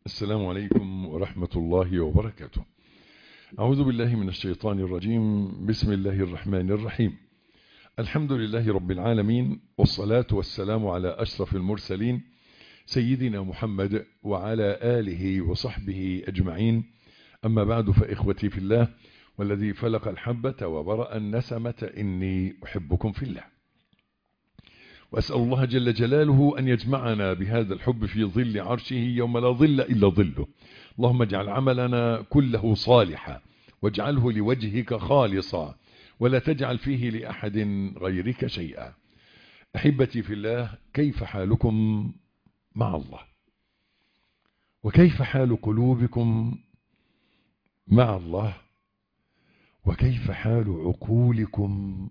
السلام عليكم ورحمة الله وبركاته أعوذ بالله من الشيطان الرجيم بسم الله الرحمن الرحيم الحمد لله رب العالمين والصلاة والسلام على أشرف المرسلين سيدنا محمد وعلى آله وصحبه أجمعين أما بعد فإخوتي في الله والذي فلق الحبة وبرأ النسمة إني أحبكم في الله وأسأل الله جل جلاله أن يجمعنا بهذا الحب في ظل عرشه يوم لا ظل إلا ظله اللهم اجعل عملنا كله صالحا واجعله لوجهك خالصا ولا تجعل فيه لأحد غيرك شيئا أحبتي في الله كيف حالكم مع الله وكيف حال قلوبكم مع الله وكيف حال عقولكم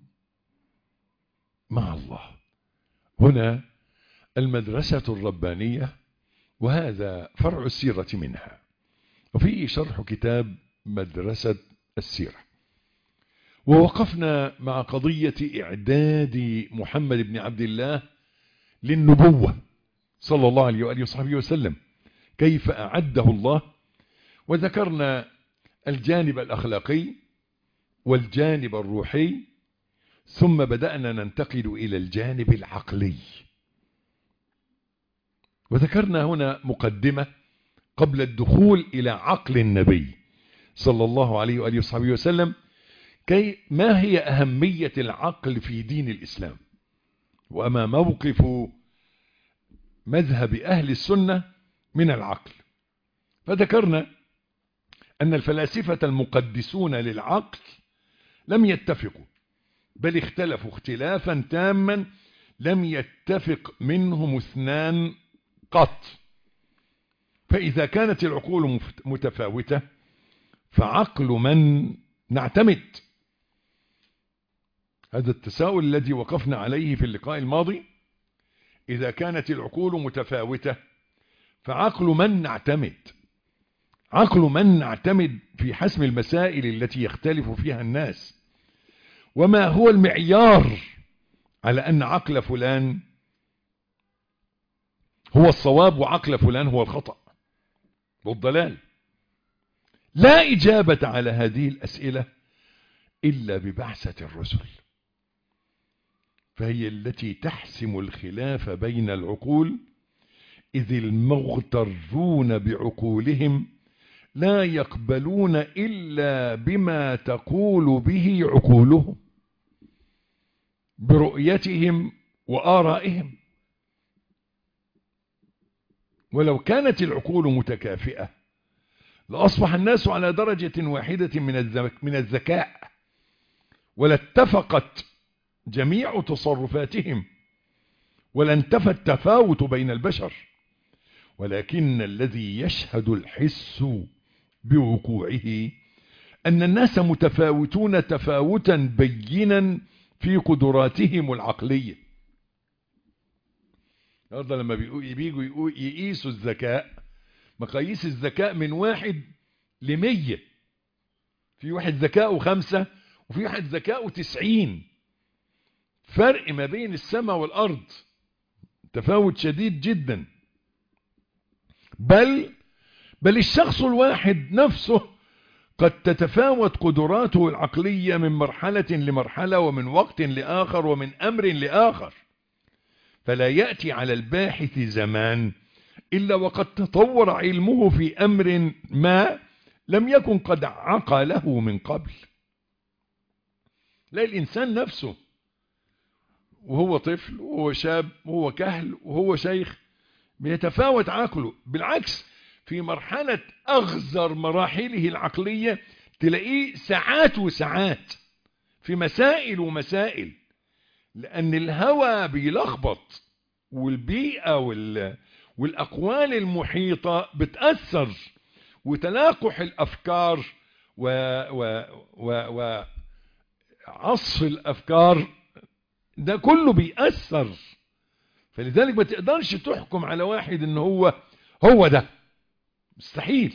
مع الله هنا المدرسة الربانية وهذا فرع السيرة منها وفيه شرح كتاب مدرسة السيرة ووقفنا مع قضية إعداد محمد بن عبد الله للنبوة صلى الله عليه وآله وصحبه وسلم كيف أعده الله وذكرنا الجانب الأخلاقي والجانب الروحي ثم بدأنا ننتقل إلى الجانب العقلي وذكرنا هنا مقدمة قبل الدخول إلى عقل النبي صلى الله عليه وآله وصحبه وسلم كي ما هي أهمية العقل في دين الإسلام وأما موقف مذهب أهل السنة من العقل فذكرنا أن الفلاسفة المقدسون للعقل لم يتفقوا بل اختلفوا اختلافا تاما لم يتفق منهم اثنان قط فإذا كانت العقول متفاوتة فعقل من نعتمد هذا التساؤل الذي وقفنا عليه في اللقاء الماضي إذا كانت العقول متفاوتة فعقل من نعتمد عقل من نعتمد في حسم المسائل التي يختلف فيها الناس وما هو المعيار على أن عقل فلان هو الصواب وعقل فلان هو الخطأ والضلال لا إجابة على هذه الأسئلة إلا ببعثة الرسل فهي التي تحسم الخلاف بين العقول إذ المغترون بعقولهم لا يقبلون إلا بما تقول به عقولهم برؤيتهم وآرائهم ولو كانت العقول متكافئة لأصبح الناس على درجة واحدة من الذكاء ولاتفقت جميع تصرفاتهم ولانتفى التفاوت بين البشر ولكن الذي يشهد الحس بوقوعه أن الناس متفاوتون تفاوتا بينا في قدراتهم العقلية النهارده لما بيجوا يقيسوا الذكاء مقاييس الذكاء من واحد لمية في واحد ذكاؤه خمسة وفي واحد ذكاؤه تسعين فرق ما بين السماء والأرض تفاوت شديد جدا بل بل الشخص الواحد نفسه قد تتفاوت قدراته العقلية من مرحلة لمرحلة ومن وقت لآخر ومن أمر لآخر فلا يأتي على الباحث زمان إلا وقد تطور علمه في أمر ما لم يكن قد عقله من قبل لا الإنسان نفسه وهو طفل وهو شاب وهو كهل وهو شيخ بيتفاوت عقله بالعكس في مرحلة أغزر مراحله العقلية تلاقيه ساعات وساعات في مسائل ومسائل لأن الهوى بيلخبط والبيئة وال... والأقوال المحيطة بتأثر وتلاقح الأفكار و... و... و... و... عصف الأفكار ده كله بيأثر فلذلك ما تقدرش تحكم على واحد ان هو هو ده مستحيل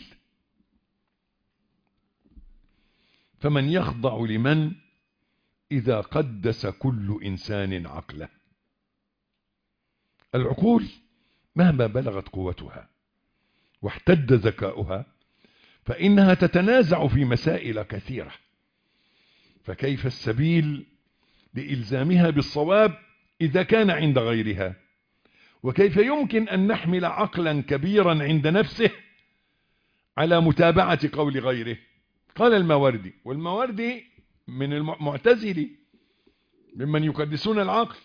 فمن يخضع لمن إذا قدس كل إنسان عقله العقول مهما بلغت قوتها واحتد ذكاؤها فإنها تتنازع في مسائل كثيرة فكيف السبيل لإلزامها بالصواب إذا كان عند غيرها وكيف يمكن أن نحمل عقلا كبيرا عند نفسه على متابعة قول غيره قال الماوردي والماوردي من المعتزلي ممن يقدسون العقل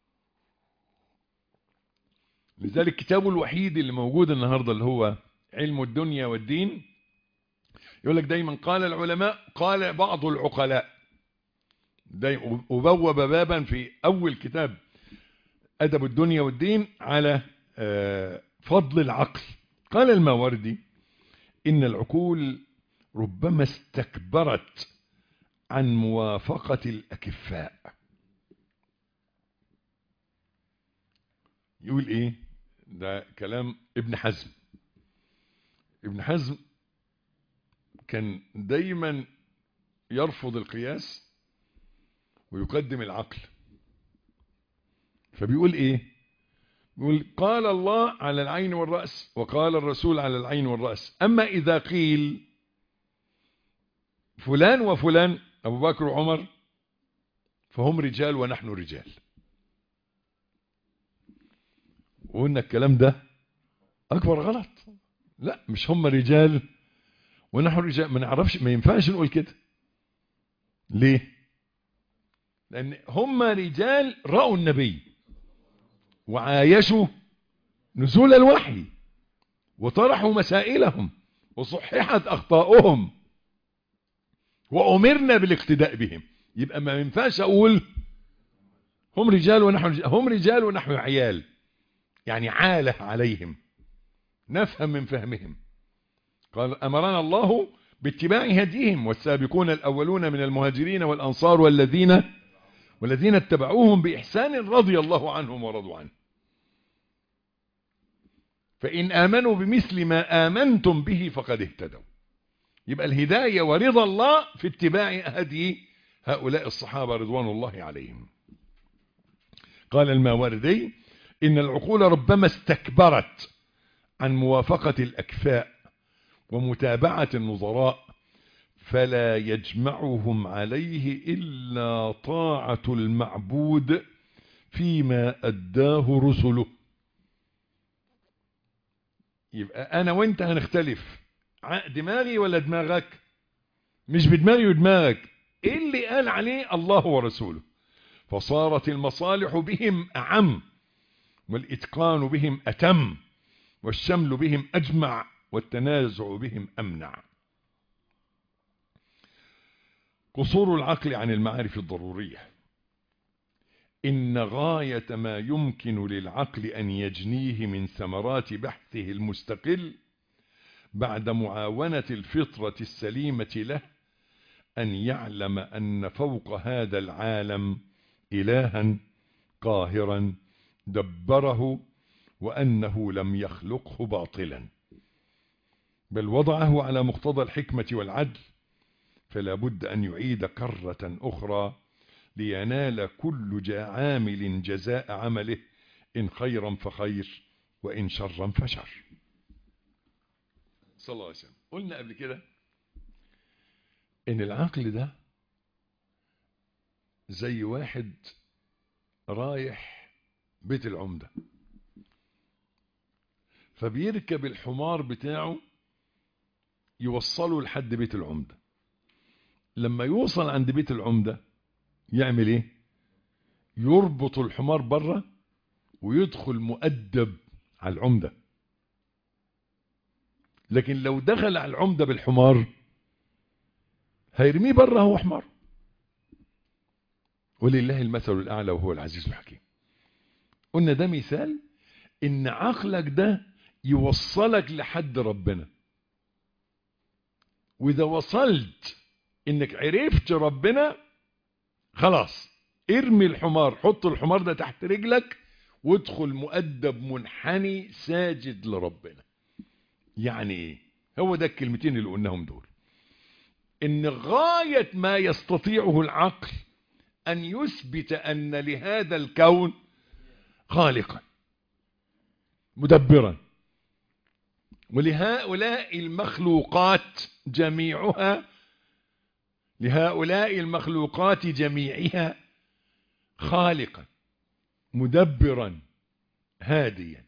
لذلك كتابه الوحيد اللي موجود النهاردة اللي هو علم الدنيا والدين يقول لك دايما قال العلماء قال بعض العقلاء وبوب بابا في أول كتاب أدب الدنيا والدين على فضل العقل قال الماوردي إن العقول ربما استكبرت عن موافقة الأكفاء يقول إيه ده كلام ابن حزم ابن حزم كان دايما يرفض القياس ويقدم العقل فبيقول ايه بيقول قال الله على العين والرأس وقال الرسول على العين والرأس اما اذا قيل فلان وفلان ابو بكر وعمر فهم رجال ونحن رجال وقلنا الكلام ده اكبر غلط لا مش هم رجال ونحن رجال ما نعرفش ما ينفعش نقول كده ليه لان هم رجال رأوا النبي وعايشوا نزول الوحي وطرحوا مسائلهم وصححت اخطاؤهم وامرنا بالاقتداء بهم يبقى ما ينفعش اقول هم رجال ونحن رجال هم رجال ونحن عيال يعني عاله عليهم نفهم من فهمهم قال امرنا الله باتباع هديهم والسابقون الاولون من المهاجرين والانصار والذين والذين اتبعوهم باحسان رضي الله عنهم ورضوا عنه فان امنوا بمثل ما امنتم به فقد اهتدوا يبقى الهدايه ورضا الله في اتباع هدي هؤلاء الصحابه رضوان الله عليهم قال الماوردي ان العقول ربما استكبرت عن موافقه الاكفاء ومتابعه النظراء فلا يجمعهم عليه إلا طاعة المعبود فيما أداه رسله يبقى أنا وإنت هنختلف دماغي ولا دماغك مش بدماغي ودماغك إيه اللي قال عليه الله ورسوله فصارت المصالح بهم أعم والإتقان بهم أتم والشمل بهم أجمع والتنازع بهم أمنع قصور العقل عن المعارف الضرورية إن غاية ما يمكن للعقل أن يجنيه من ثمرات بحثه المستقل بعد معاونة الفطرة السليمة له أن يعلم أن فوق هذا العالم إلها قاهرا دبره وأنه لم يخلقه باطلا بل وضعه على مقتضى الحكمة والعدل فلا بد أن يعيد كرة أخرى لينال كل عامل جزاء عمله إن خيرا فخير وإن شرا فشر صلى الله عليه وسلم قلنا قبل كده إن العقل ده زي واحد رايح بيت العمدة فبيركب الحمار بتاعه يوصله لحد بيت العمده لما يوصل عند بيت العمدة يعمل ايه يربط الحمار بره ويدخل مؤدب على العمدة لكن لو دخل على العمدة بالحمار هيرميه بره هو حمار ولله المثل الأعلى وهو العزيز الحكيم قلنا ده مثال ان عقلك ده يوصلك لحد ربنا واذا وصلت انك عرفت ربنا خلاص ارمي الحمار حط الحمار ده تحت رجلك وادخل مؤدب منحني ساجد لربنا يعني ايه هو ده الكلمتين اللي قلناهم دول ان غاية ما يستطيعه العقل ان يثبت ان لهذا الكون خالقا مدبرا ولهؤلاء المخلوقات جميعها لهؤلاء المخلوقات جميعها خالقا مدبرا هاديا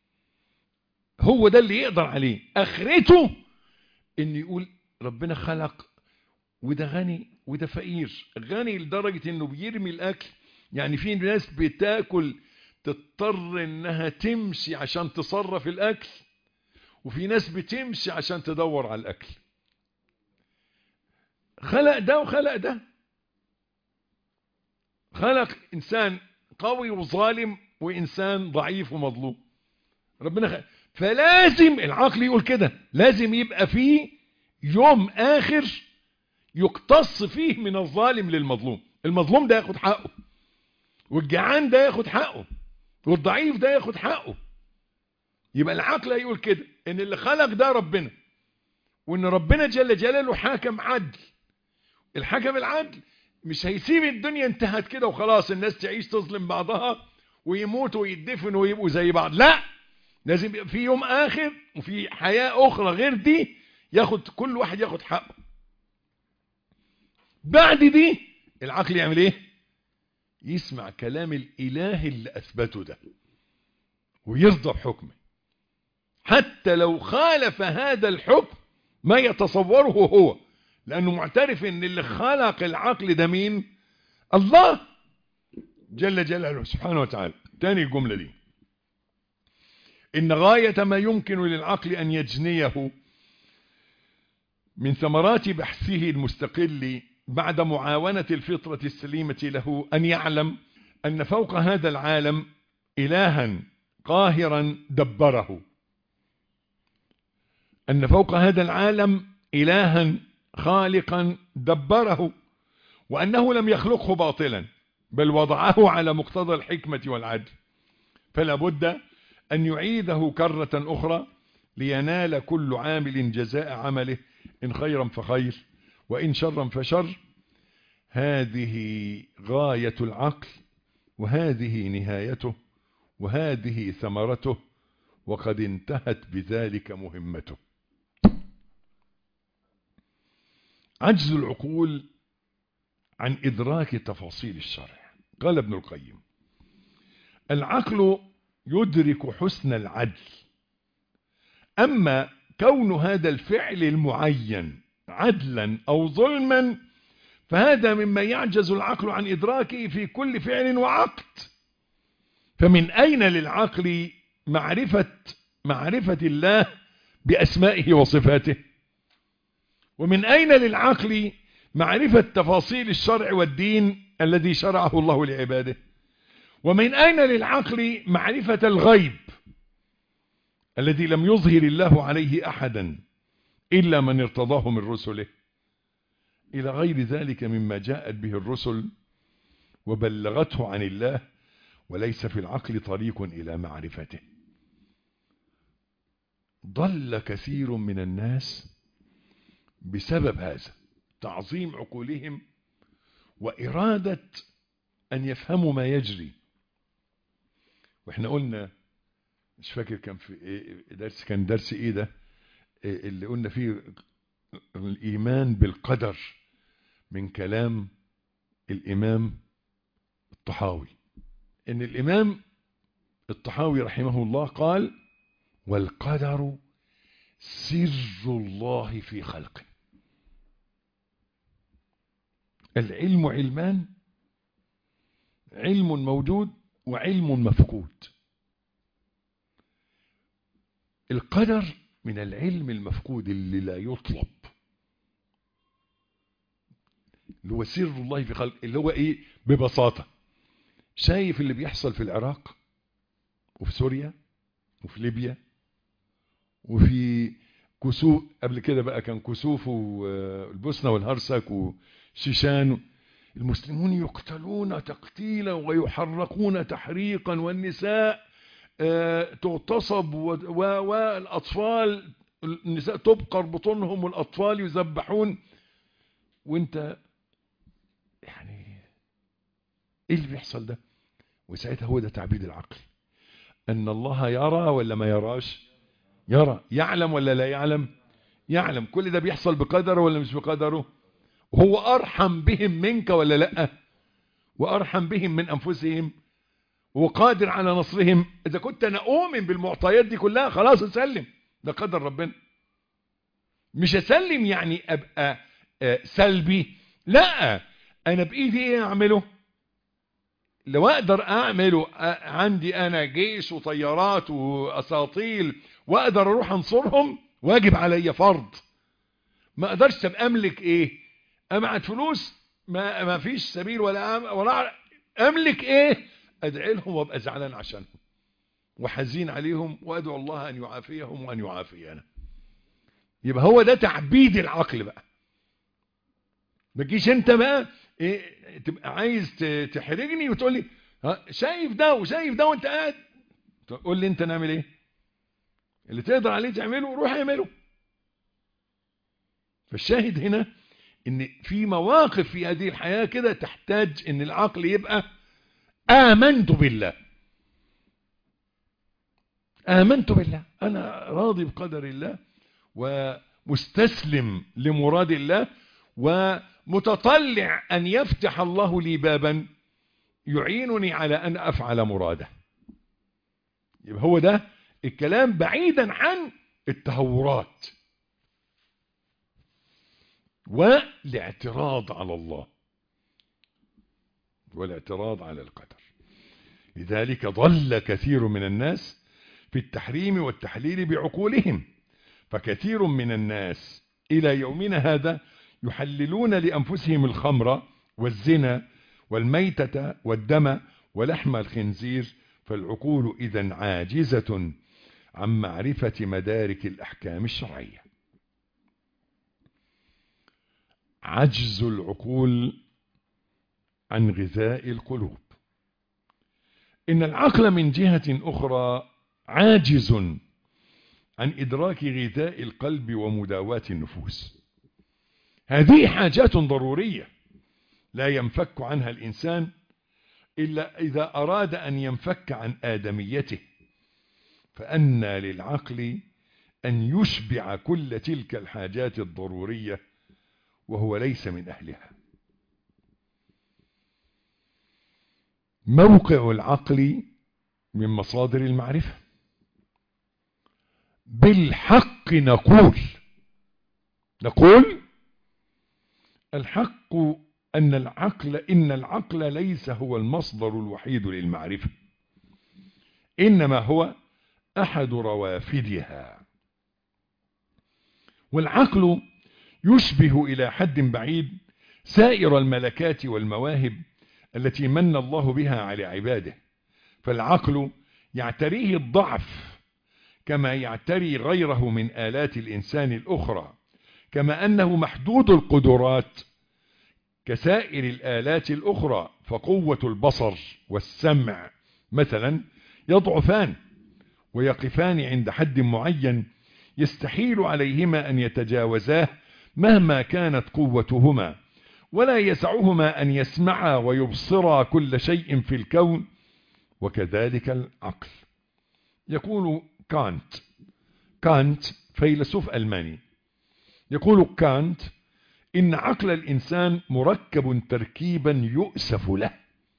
هو ده اللي يقدر عليه اخرته ان يقول ربنا خلق وده غني وده فقير غني لدرجة انه بيرمي الاكل يعني في ناس بتاكل تضطر انها تمشي عشان تصرف الاكل وفي ناس بتمشي عشان تدور على الاكل خلق ده وخلق ده خلق انسان قوي وظالم وانسان ضعيف ومظلوم ربنا خلق فلازم العقل يقول كده لازم يبقى فيه يوم اخر يقتص فيه من الظالم للمظلوم المظلوم ده ياخد حقه والجعان ده ياخد حقه والضعيف ده ياخد حقه يبقى العقل هيقول كده ان اللي خلق ده ربنا وان ربنا جل جلاله حاكم عدل الحكم العدل مش هيسيب الدنيا انتهت كده وخلاص الناس تعيش تظلم بعضها ويموتوا ويدفنوا ويبقوا زي بعض لا لازم يبقى في يوم اخر وفي حياة اخرى غير دي ياخد كل واحد ياخد حقه بعد دي العقل يعمل ايه يسمع كلام الاله اللي اثبته ده ويرضى بحكمه حتى لو خالف هذا الحكم ما يتصوره هو لانه معترف ان اللي خلق العقل ده مين الله جل جلاله سبحانه وتعالى تاني الجملة دي إن غاية ما يمكن للعقل أن يجنيه من ثمرات بحثه المستقل بعد معاونة الفطرة السليمة له أن يعلم أن فوق هذا العالم إلها قاهرا دبره أن فوق هذا العالم إلها خالقا دبره وأنه لم يخلقه باطلا بل وضعه على مقتضى الحكمة والعدل فلا بد أن يعيده كرة أخرى لينال كل عامل جزاء عمله إن خيرا فخير وإن شرا فشر هذه غاية العقل وهذه نهايته وهذه ثمرته وقد انتهت بذلك مهمته عجز العقول عن إدراك تفاصيل الشرع قال ابن القيم العقل يدرك حسن العدل أما كون هذا الفعل المعين عدلا أو ظلما فهذا مما يعجز العقل عن إدراكه في كل فعل وعقد فمن أين للعقل معرفة معرفة الله بأسمائه وصفاته ومن أين للعقل معرفة تفاصيل الشرع والدين الذي شرعه الله لعباده ومن أين للعقل معرفة الغيب الذي لم يظهر الله عليه أحدا إلا من ارتضاه من رسله إلى غير ذلك مما جاءت به الرسل وبلغته عن الله وليس في العقل طريق إلى معرفته ضل كثير من الناس بسبب هذا تعظيم عقولهم وإرادة أن يفهموا ما يجري واحنا قلنا مش فاكر كان في إيه درس كان درس ايه ده إيه اللي قلنا فيه الايمان بالقدر من كلام الامام الطحاوي ان الامام الطحاوي رحمه الله قال والقدر سر الله في خلقه العلم علمان علم موجود وعلم مفقود القدر من العلم المفقود اللي لا يطلب اللي هو سر الله في خلق اللي هو ايه ببساطة شايف اللي بيحصل في العراق وفي سوريا وفي ليبيا وفي كسوف قبل كده بقى كان كسوف والبوسنة والهرسك وشيشان المسلمون يقتلون تقتيلا ويحرقون تحريقا والنساء تغتصب والأطفال النساء تبقر بطونهم والأطفال يذبحون وانت يعني ايه اللي بيحصل ده وساعتها هو ده تعبيد العقل ان الله يرى ولا ما يراش يرى يعلم ولا لا يعلم يعلم كل ده بيحصل بقدره ولا مش بقدره هو أرحم بهم منك ولا لا وأرحم بهم من أنفسهم وقادر على نصرهم إذا كنت أنا أؤمن بالمعطيات دي كلها خلاص أسلم ده قدر ربنا مش أسلم يعني أبقى سلبي لا أنا بإيدي إيه أعمله لو أقدر أعمله عندي أنا جيش وطيارات وأساطيل وأقدر أروح أنصرهم واجب علي فرض ما أقدرش تبقى أملك إيه أمعت فلوس ما, ما فيش سبيل ولا أم ولا أملك إيه أدعي لهم وأبقى زعلان عشانهم وحزين عليهم وأدعو الله أن يعافيهم وأن يعافينا يبقى هو ده تعبيد العقل بقى ما تجيش انت بقى إيه تبقى عايز تحرجني وتقول لي شايف ده وشايف ده وانت قاعد تقول لي انت نعمل ايه اللي تقدر عليه تعمله روح اعمله فالشاهد هنا ان في مواقف في هذه الحياة كده تحتاج ان العقل يبقى آمنت بالله آمنت بالله أنا راضي بقدر الله ومستسلم لمراد الله ومتطلع أن يفتح الله لي بابا يعينني على أن أفعل مراده يبقى هو ده الكلام بعيدا عن التهورات والاعتراض على الله والاعتراض على القدر لذلك ضل كثير من الناس في التحريم والتحليل بعقولهم فكثير من الناس إلى يومنا هذا يحللون لأنفسهم الخمر والزنا والميتة والدم ولحم الخنزير فالعقول إذا عاجزة عن معرفة مدارك الأحكام الشرعية عجز العقول عن غذاء القلوب إن العقل من جهة أخرى عاجز عن إدراك غذاء القلب ومداواة النفوس هذه حاجات ضرورية لا ينفك عنها الإنسان إلا إذا أراد أن ينفك عن آدميته فأنى للعقل أن يشبع كل تلك الحاجات الضرورية وهو ليس من أهلها موقع العقل من مصادر المعرفة بالحق نقول نقول الحق أن العقل إن العقل ليس هو المصدر الوحيد للمعرفة إنما هو أحد روافدها والعقل يشبه إلى حد بعيد سائر الملكات والمواهب التي من الله بها على عباده فالعقل يعتريه الضعف كما يعتري غيره من آلات الإنسان الأخرى كما أنه محدود القدرات كسائر الآلات الأخرى فقوة البصر والسمع مثلا يضعفان ويقفان عند حد معين يستحيل عليهما أن يتجاوزاه مهما كانت قوتهما ولا يسعهما أن يسمعا ويبصرا كل شيء في الكون وكذلك العقل يقول كانت كانت فيلسوف ألماني يقول كانت إن عقل الإنسان مركب تركيبا يؤسف له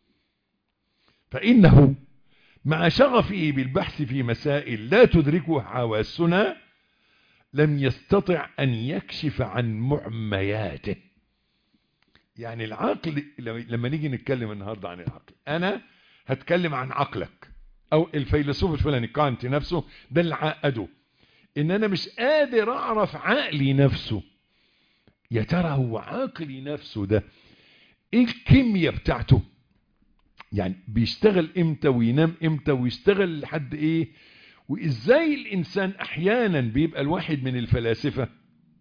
فإنه مع شغفه بالبحث في مسائل لا تدركه حواسنا لم يستطع أن يكشف عن معمياته يعني العقل لما نيجي نتكلم النهاردة عن العقل أنا هتكلم عن عقلك أو الفيلسوف الفلاني كانت نفسه ده اللي عقده إن أنا مش قادر أعرف عقلي نفسه يا ترى هو عقلي نفسه ده إيه الكيمياء بتاعته يعني بيشتغل إمتى وينام إمتى ويشتغل لحد إيه وإزاي الإنسان أحيانا بيبقى الواحد من الفلاسفة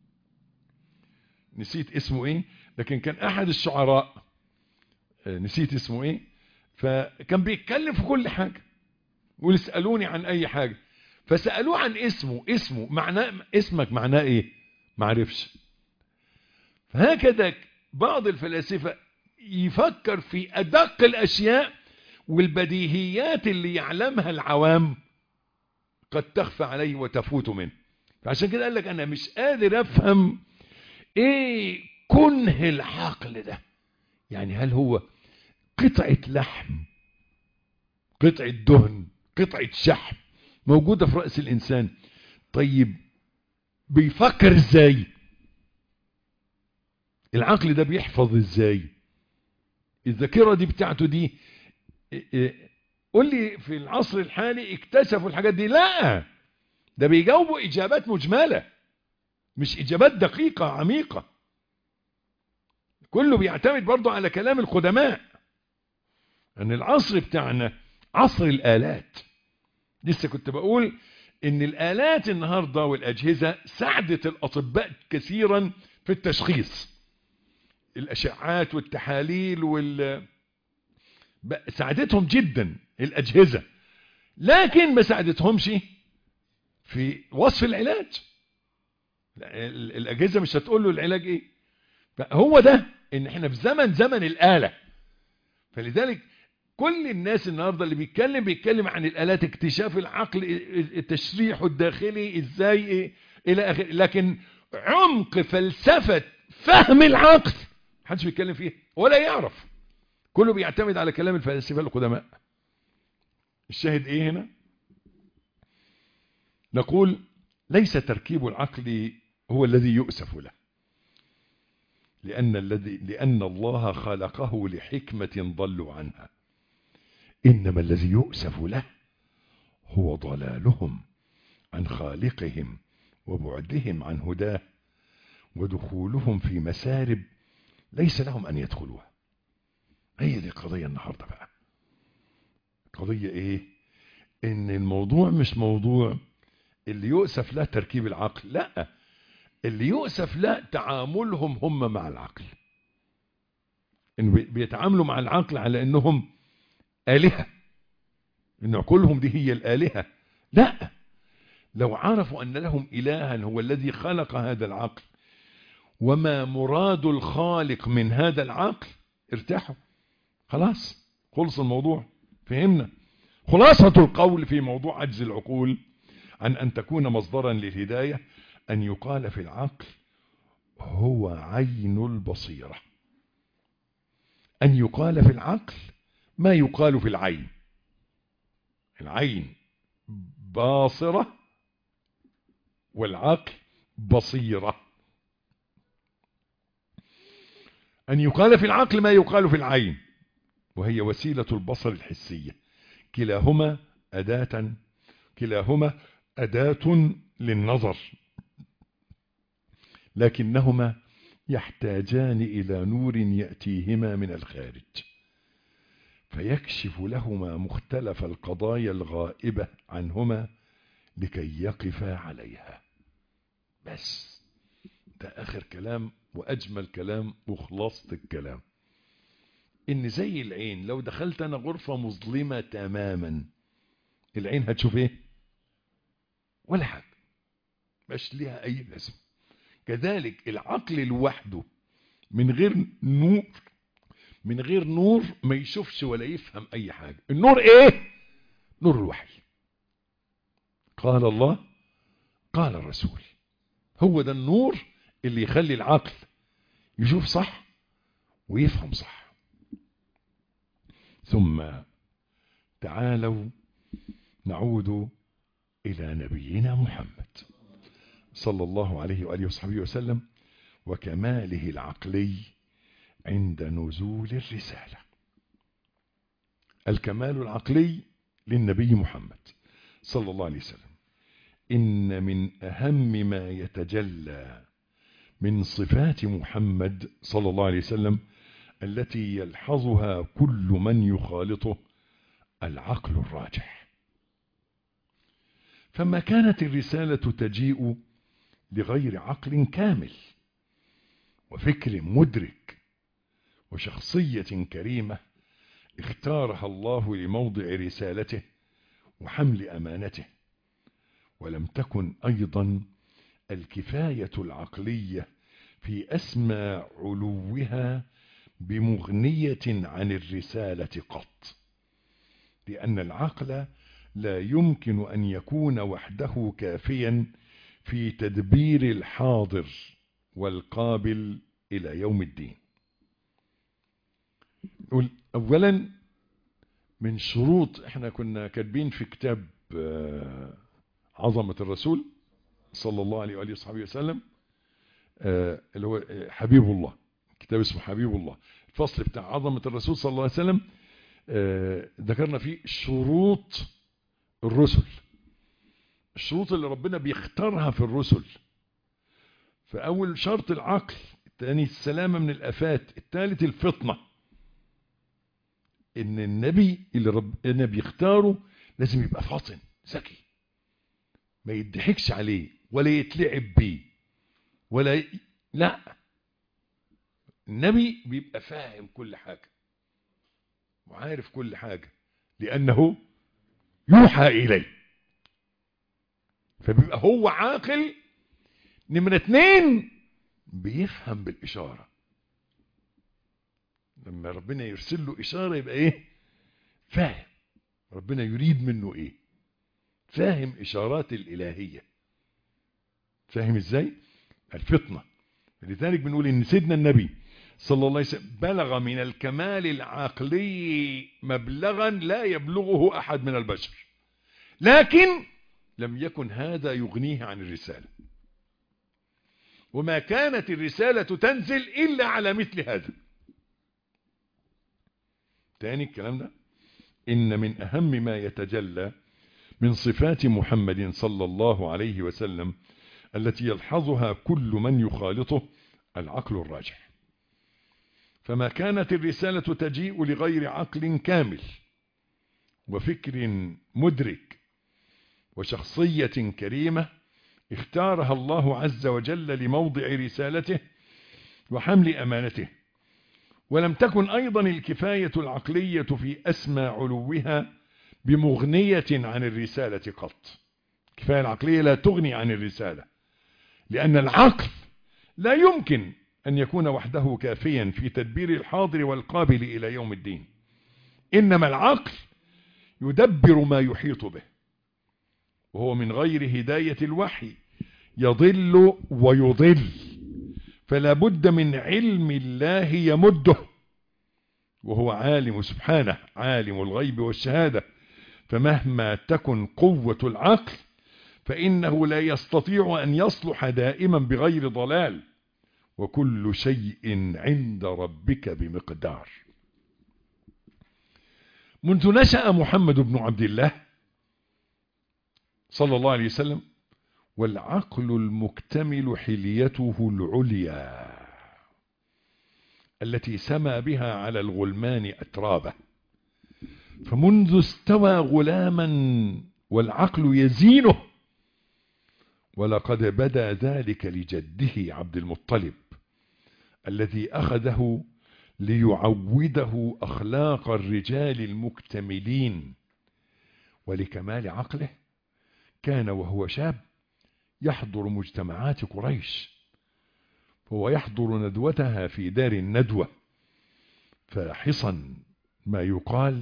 نسيت اسمه إيه لكن كان أحد الشعراء نسيت اسمه إيه فكان بيتكلم في كل حاجة ويسألوني عن أي حاجة فسألوه عن اسمه اسمه معناه اسمك معناه إيه معرفش فهكذا بعض الفلاسفة يفكر في أدق الأشياء والبديهيات اللي يعلمها العوام قد تخفى عليه وتفوت منه فعشان كده قال لك انا مش قادر افهم ايه كنه العقل ده يعني هل هو قطعة لحم قطعة دهن قطعة شحم موجودة في رأس الإنسان طيب بيفكر ازاي العقل ده بيحفظ ازاي الذاكرة دي بتاعته دي قول لي في العصر الحالي اكتشفوا الحاجات دي لا ده بيجاوبوا اجابات مجملة مش اجابات دقيقة عميقة كله بيعتمد برضو على كلام القدماء ان العصر بتاعنا عصر الالات لسه كنت بقول ان الالات النهاردة والاجهزة ساعدت الاطباء كثيرا في التشخيص الاشعات والتحاليل وال ساعدتهم جدا الاجهزة لكن ما ساعدتهمش في وصف العلاج الاجهزة مش هتقول له العلاج ايه فهو ده ان احنا في زمن زمن الآلة فلذلك كل الناس النهاردة اللي بيتكلم بيتكلم عن الآلات اكتشاف العقل التشريح الداخلي ازاي ايه الى اخره لكن عمق فلسفة فهم العقل محدش بيتكلم فيه ولا يعرف كله بيعتمد على كلام الفلاسفة القدماء الشاهد ايه هنا نقول ليس تركيب العقل هو الذي يؤسف له لأن, الذي لأن الله خلقه لحكمة ضلوا عنها إنما الذي يؤسف له هو ضلالهم عن خالقهم وبعدهم عن هداه ودخولهم في مسارب ليس لهم أن يدخلوها هي دي القضية النهاردة بقى قضية ايه ان الموضوع مش موضوع اللي يؤسف له تركيب العقل لا اللي يؤسف له تعاملهم هم مع العقل إن بيتعاملوا مع العقل على انهم آلهة ان عقولهم دي هي الآلهة لا لو عرفوا ان لهم إلها هو الذي خلق هذا العقل وما مراد الخالق من هذا العقل ارتاحوا خلاص خلص الموضوع فهمنا خلاصة القول في موضوع عجز العقول عن أن تكون مصدرا للهداية أن يقال في العقل هو عين البصيرة أن يقال في العقل ما يقال في العين العين باصرة والعقل بصيرة أن يقال في العقل ما يقال في العين وهي وسيلة البصر الحسية كلاهما أداة كلاهما أداة للنظر لكنهما يحتاجان إلى نور يأتيهما من الخارج فيكشف لهما مختلف القضايا الغائبة عنهما لكي يقفا عليها بس ده آخر كلام وأجمل كلام وخلاصة الكلام إن زي العين لو دخلت أنا غرفة مظلمة تماما العين هتشوف إيه ولا حاجة مش ليها أي لازمة كذلك العقل لوحده من غير نور من غير نور ما يشوفش ولا يفهم أي حاجة النور إيه نور الوحي قال الله قال الرسول هو ده النور اللي يخلي العقل يشوف صح ويفهم صح ثم تعالوا نعود إلى نبينا محمد صلى الله عليه وآله وصحبه وسلم وكماله العقلي عند نزول الرسالة الكمال العقلي للنبي محمد صلى الله عليه وسلم إن من أهم ما يتجلى من صفات محمد صلى الله عليه وسلم التي يلحظها كل من يخالطه العقل الراجح فما كانت الرسالة تجيء لغير عقل كامل وفكر مدرك وشخصية كريمة اختارها الله لموضع رسالته وحمل أمانته ولم تكن أيضا الكفاية العقلية في أسمى علوها بمغنية عن الرسالة قط لأن العقل لا يمكن أن يكون وحده كافيا في تدبير الحاضر والقابل إلى يوم الدين نقول أولا من شروط احنا كنا كاتبين في كتاب عظمة الرسول صلى الله عليه وآله وصحبه وسلم اللي هو حبيب الله كتاب اسمه حبيب الله الفصل بتاع عظمة الرسول صلى الله عليه وسلم ذكرنا فيه شروط الرسل الشروط اللي ربنا بيختارها في الرسل فأول شرط العقل الثاني السلامة من الأفات الثالث الفطنة إن النبي اللي ربنا بيختاره لازم يبقى فاطن ذكي ما يضحكش عليه ولا يتلعب بيه ولا ي... لا النبي بيبقى فاهم كل حاجة وعارف كل حاجة لأنه يوحى إليه فبيبقى هو عاقل نمرة اتنين بيفهم بالإشارة لما ربنا يرسل له إشارة يبقى إيه فاهم ربنا يريد منه إيه فاهم إشارات الإلهية فاهم إزاي الفطنة لذلك بنقول إن سيدنا النبي صلى الله عليه وسلم بلغ من الكمال العقلي مبلغا لا يبلغه أحد من البشر لكن لم يكن هذا يغنيه عن الرسالة وما كانت الرسالة تنزل إلا على مثل هذا تاني الكلام ده إن من أهم ما يتجلى من صفات محمد صلى الله عليه وسلم التي يلحظها كل من يخالطه العقل الراجح فما كانت الرسالة تجيء لغير عقل كامل وفكر مدرك وشخصية كريمة اختارها الله عز وجل لموضع رسالته وحمل أمانته ولم تكن أيضا الكفاية العقلية في أسمى علوها بمغنية عن الرسالة قط الكفاية العقلية لا تغني عن الرسالة لأن العقل لا يمكن أن يكون وحده كافيا في تدبير الحاضر والقابل إلى يوم الدين إنما العقل يدبر ما يحيط به وهو من غير هداية الوحي يضل ويضل فلا بد من علم الله يمده وهو عالم سبحانه عالم الغيب والشهادة فمهما تكن قوة العقل فإنه لا يستطيع أن يصلح دائما بغير ضلال وكل شيء عند ربك بمقدار منذ نشأ محمد بن عبد الله صلى الله عليه وسلم والعقل المكتمل حليته العليا التي سمى بها على الغلمان أترابه فمنذ استوى غلاما والعقل يزينه ولقد بدا ذلك لجده عبد المطلب الذي أخذه ليعوده أخلاق الرجال المكتملين ولكمال عقله كان وهو شاب يحضر مجتمعات قريش هو يحضر ندوتها في دار الندوة فاحصا ما يقال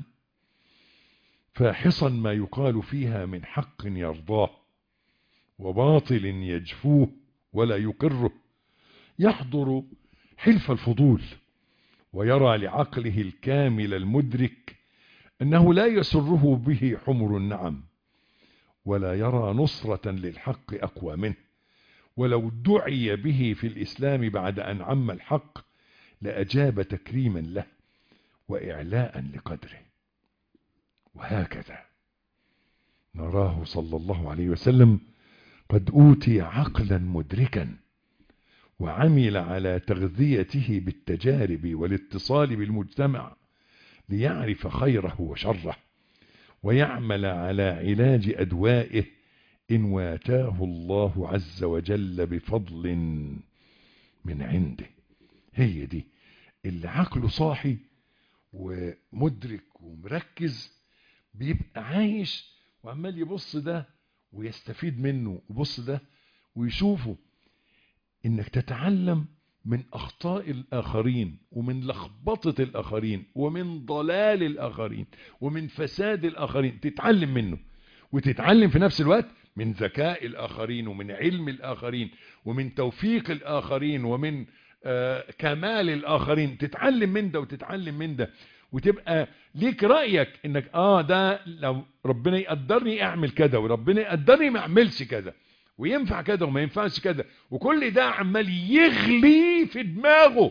فاحصا ما يقال فيها من حق يرضاه وباطل يجفوه ولا يقره يحضر حلف الفضول ويرى لعقله الكامل المدرك أنه لا يسره به حمر النعم ولا يرى نصرة للحق أقوى منه ولو دعي به في الإسلام بعد أن عم الحق لأجاب تكريما له وإعلاء لقدره وهكذا نراه صلى الله عليه وسلم قد أوتي عقلا مدركا وعمل على تغذيته بالتجارب والاتصال بالمجتمع ليعرف خيره وشره ويعمل على علاج أدوائه إن واتاه الله عز وجل بفضل من عنده هي دي اللي عقله صاحي ومدرك ومركز بيبقى عايش وعمال يبص ده ويستفيد منه ويبص ده ويشوفه انك تتعلم من اخطاء الاخرين ومن لخبطة الاخرين ومن ضلال الاخرين ومن فساد الاخرين تتعلم منه وتتعلم في نفس الوقت من ذكاء الآخرين ومن علم الآخرين ومن توفيق الآخرين ومن آه كمال الآخرين تتعلم من ده وتتعلم من ده وتبقى ليك رأيك انك اه ده لو ربنا يقدرني اعمل كده وربنا يقدرني ما اعملش كده وينفع كده وما ينفعش كده وكل ده عمال يغلي في دماغه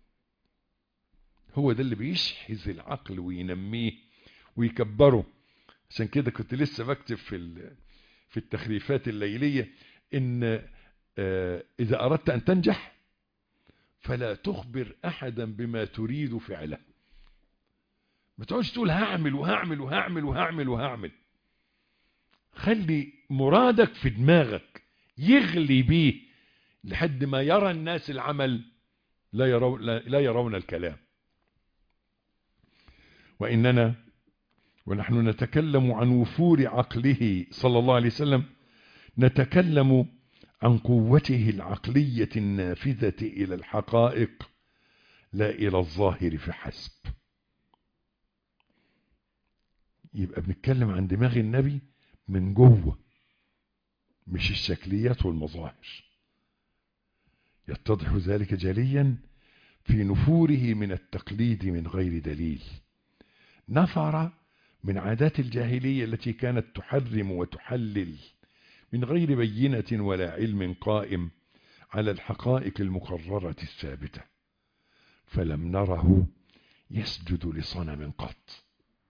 هو ده اللي بيشحذ العقل وينميه ويكبره عشان كده كنت لسه بكتب في في التخريفات الليلية ان آه اذا اردت ان تنجح فلا تخبر احدا بما تريد فعله ما تقعدش تقول هعمل وهعمل وهعمل وهعمل وهعمل خلي مرادك في دماغك يغلي بيه لحد ما يرى الناس العمل لا يرون, لا يرون الكلام وإننا ونحن نتكلم عن وفور عقله صلى الله عليه وسلم نتكلم عن قوته العقلية النافذة إلى الحقائق لا إلى الظاهر فحسب يبقى بنتكلم عن دماغ النبي من جوه مش الشكليات والمظاهر يتضح ذلك جليا في نفوره من التقليد من غير دليل نفر من عادات الجاهلية التي كانت تحرم وتحلل من غير بينة ولا علم قائم على الحقائق المقررة الثابتة فلم نره يسجد لصنم قط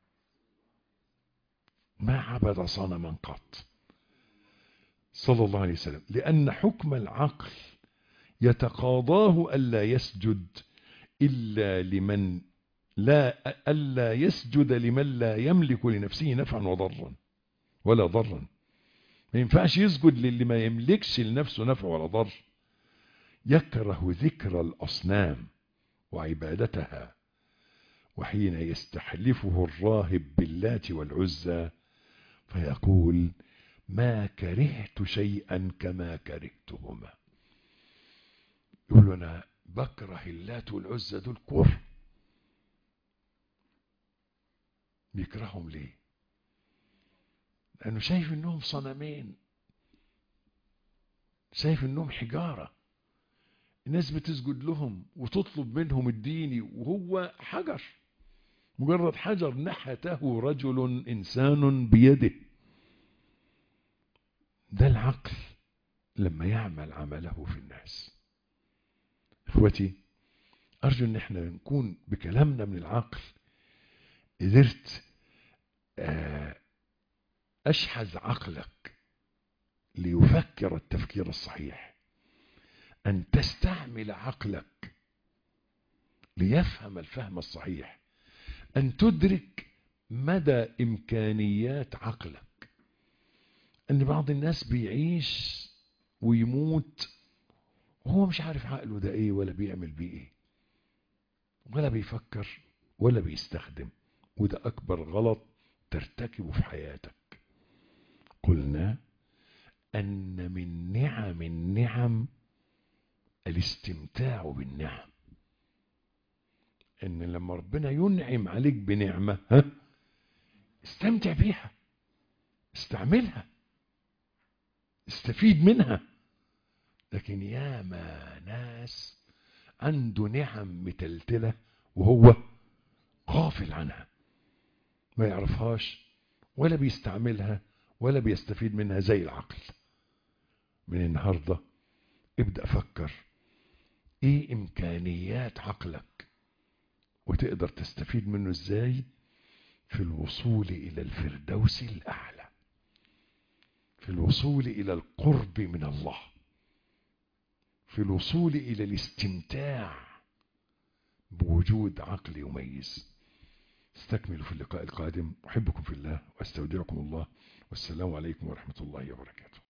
ما عبد صنما قط صلى الله عليه وسلم لأن حكم العقل يتقاضاه ألا يسجد إلا لمن لا ألا يسجد لمن لا يملك لنفسه نفعا وضرا ولا ضرا ما ينفعش يسجد للي ما يملكش لنفسه نفع ولا ضر يكره ذكر الأصنام وعبادتها وحين يستحلفه الراهب باللات والعزى فيقول ما كرهت شيئا كما كرهتهما يقول انا بكره اللات والعزى دول كفر بيكرههم ليه لانه شايف انهم صنمين شايف انهم حجارة الناس بتسجد لهم وتطلب منهم الديني وهو حجر مجرد حجر نحته رجل إنسان بيده ده العقل لما يعمل عمله في الناس اخوتي أرجو أن احنا نكون بكلامنا من العقل قدرت أشحذ عقلك ليفكر التفكير الصحيح أن تستعمل عقلك ليفهم الفهم الصحيح أن تدرك مدى إمكانيات عقلك أن بعض الناس بيعيش ويموت وهو مش عارف عقله ده إيه ولا بيعمل بيه إيه ولا بيفكر ولا بيستخدم وده أكبر غلط ترتكبه في حياتك قلنا أن من نعم النعم الاستمتاع بالنعم ان لما ربنا ينعم عليك بنعمة ها استمتع بيها استعملها استفيد منها لكن يا ما ناس عنده نعم متلتلة وهو غافل عنها ما يعرفهاش ولا بيستعملها ولا بيستفيد منها زي العقل من النهاردة ابدأ فكر ايه امكانيات عقلك وتقدر تستفيد منه ازاي في الوصول الى الفردوس الاعلى في الوصول الى القرب من الله في الوصول الى الاستمتاع بوجود عقل يميز استكملوا في اللقاء القادم احبكم في الله واستودعكم الله والسلام عليكم ورحمه الله وبركاته